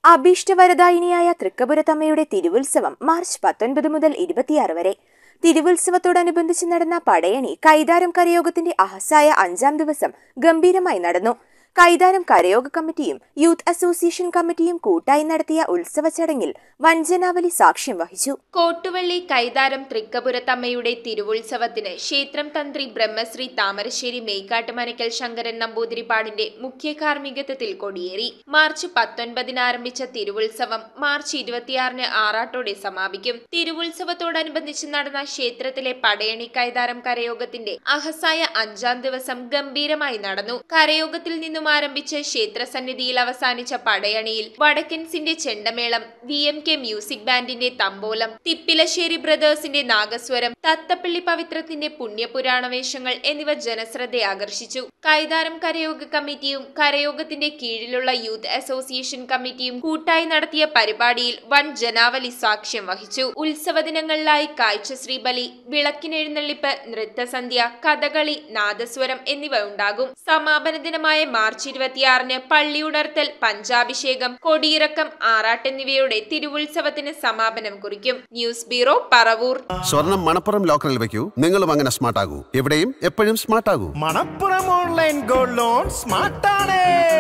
അഭീഷ്ടവരദായിനിയായ തൃക്കപുരത്തമ്മയുടെ തിരുവുത്സവം March പത്തൊൻപത് മുതൽ ഇരുപത്തിയാറ് വരെ തിരുവുത്സവത്തോടനുബന്ധിച്ച് നടന്ന പടയണി കൈതാരം കരയോഗത്തിന്റെ അഹസായ അഞ്ചാം ദിവസം ഗംഭീരമായി നടന്നു കൈതാരം കരയോഗ കമ്മിറ്റിയും യൂത്ത് അസോസിയേഷൻ കമ്മിറ്റിയും കൂട്ടായി നടത്തിയ ഉത്സവ ചടങ്ങിൽ വഞ്ചനാവലി സാക്ഷ്യം വഹിച്ചു കോട്ടുവള്ളി കൈതാരം തൃക്കപുരത്തമ്മയുടെ തിരുവുത്സവത്തിന് ക്ഷേത്രം തന്ത്രി ബ്രഹ്മശ്രീ താമരശ്ശേരി മേക്കാട്ടുമനക്കൽ ശങ്കരൻ നമ്പൂതിരിപ്പാടിന്റെ മുഖ്യ കാർമ്മികത്വത്തിൽ കൊടിയേറി മാർച്ച് പത്തൊൻപതിന് ആരംഭിച്ച തിരുവുത്സവം മാർച്ച് ഇരുപത്തിയാറിന് ആറാട്ടോടെ സമാപിക്കും തിരുവുത്സവത്തോടനുബന്ധിച്ച് നടന്ന ക്ഷേത്രത്തിലെ പടയണി കൈതാരം കരയോഗത്തിന്റെ അഹസായ അഞ്ചാം ദിവസം ഗംഭീരമായി നടന്നു കരയോഗത്തിൽ നിന്നും ആരംഭിച്ച് ക്ഷേത്രസന്നിധിയിൽ അവസാനിച്ച പടയണിയിൽ വടക്കൻസിന്റെ ചെണ്ടമേളം വി എം കെ മ്യൂസിക് ബാൻഡിന്റെ തമ്പോലം തിപ്പിലശ്ശേരി ബ്രദേഴ്സിന്റെ നാഗസ്വരം തത്തപ്പള്ളി പവിത്രത്തിന്റെ പുണ്യപുരാണ വേഷങ്ങൾ എന്നിവ ജനശ്രദ്ധ ആകർഷിച്ചു കൈതാരം കരയോഗ കമ്മിറ്റിയും കരയോഗത്തിന്റെ കീഴിലുള്ള യൂത്ത് അസോസിയേഷൻ കമ്മിറ്റിയും കൂട്ടായി നടത്തിയ പരിപാടിയിൽ വൻ ജനാവലി സാക്ഷ്യം വഹിച്ചു ഉത്സവ ദിനങ്ങളിലായി കാഴ്ചശ്രീ ബലി വിളക്കിനെഴുന്നള്ളിപ്പ് നൃത്തസന്ധ്യ കഥകളി നാദസ്വരം എന്നിവ ഉണ്ടാകും സമാപന ദിനമായ മാർച്ച് ഇരുപത്തിയാറിന് പള്ളിയുണർത്തൽ പഞ്ചാഭിഷേകം കൊടിയിറക്കം ആറാട്ട് എന്നിവയോടെ തിരുവുത്സവത്തിന് സമാപനം കുറിക്കും ന്യൂസ് ബ്യൂറോ പറവൂർ സ്വർണം മണപ്പുറം ലോക്കറിൽ വെക്കൂ നിങ്ങളും അങ്ങനെ സ്മാർട്ട് ആകൂ എവിടെയും എപ്പോഴും സ്മാർട്ട് ആകൂ മണപ്പുറം ഓൺലൈൻ ഗോൾഡ് ലോൺ സ്മാർട്ടാണ്